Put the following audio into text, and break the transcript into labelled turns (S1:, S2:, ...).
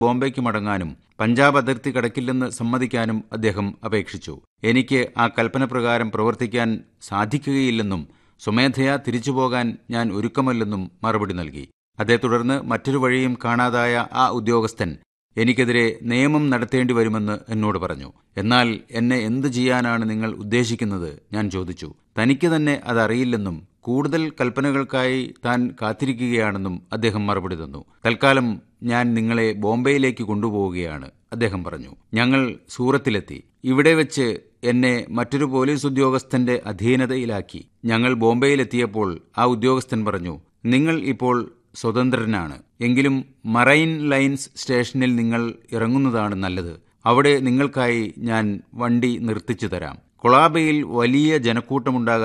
S1: ബോംബെക്ക് മടങ്ങാനും പഞ്ചാബ് അതിർത്തി കടക്കില്ലെന്ന് സമ്മതിക്കാനും അദ്ദേഹം അപേക്ഷിച്ചു എനിക്ക് ആ കൽപ്പന പ്രകാരം പ്രവർത്തിക്കാൻ സാധിക്കുകയില്ലെന്നും സ്വമേധയാ തിരിച്ചുപോകാൻ ഞാൻ ഒരുക്കമല്ലെന്നും മറുപടി നൽകി അതേ തുടർന്ന് മറ്റൊരു വഴിയും കാണാതായ ആ ഉദ്യോഗസ്ഥൻ എനിക്കെതിരെ നിയമം നടത്തേണ്ടി വരുമെന്ന് എന്നോട് പറഞ്ഞു എന്നാൽ എന്നെ എന്തു ചെയ്യാനാണ് നിങ്ങൾ ഉദ്ദേശിക്കുന്നത് ഞാൻ ചോദിച്ചു തനിക്ക് തന്നെ അതറിയില്ലെന്നും കൂടുതൽ കൽപ്പനകൾക്കായി താൻ കാത്തിരിക്കുകയാണെന്നും അദ്ദേഹം മറുപടി തന്നു തൽക്കാലം ഞാൻ നിങ്ങളെ ബോംബെയിലേക്ക് കൊണ്ടുപോവുകയാണ് അദ്ദേഹം പറഞ്ഞു ഞങ്ങൾ സൂറത്തിലെത്തി ഇവിടെ വെച്ച് എന്നെ മറ്റൊരു പോലീസ് ഉദ്യോഗസ്ഥന്റെ അധീനതയിലാക്കി ഞങ്ങൾ ബോംബെയിലെത്തിയപ്പോൾ ആ ഉദ്യോഗസ്ഥൻ പറഞ്ഞു നിങ്ങൾ ഇപ്പോൾ സ്വതന്ത്രനാണ് എങ്കിലും മറൈൻ ലൈൻസ് സ്റ്റേഷനിൽ നിങ്ങൾ ഇറങ്ങുന്നതാണ് നല്ലത് അവിടെ നിങ്ങൾക്കായി ഞാൻ വണ്ടി നിർത്തിച്ചു തരാം കൊളാബയിൽ വലിയ ജനക്കൂട്ടമുണ്ടാകാൻ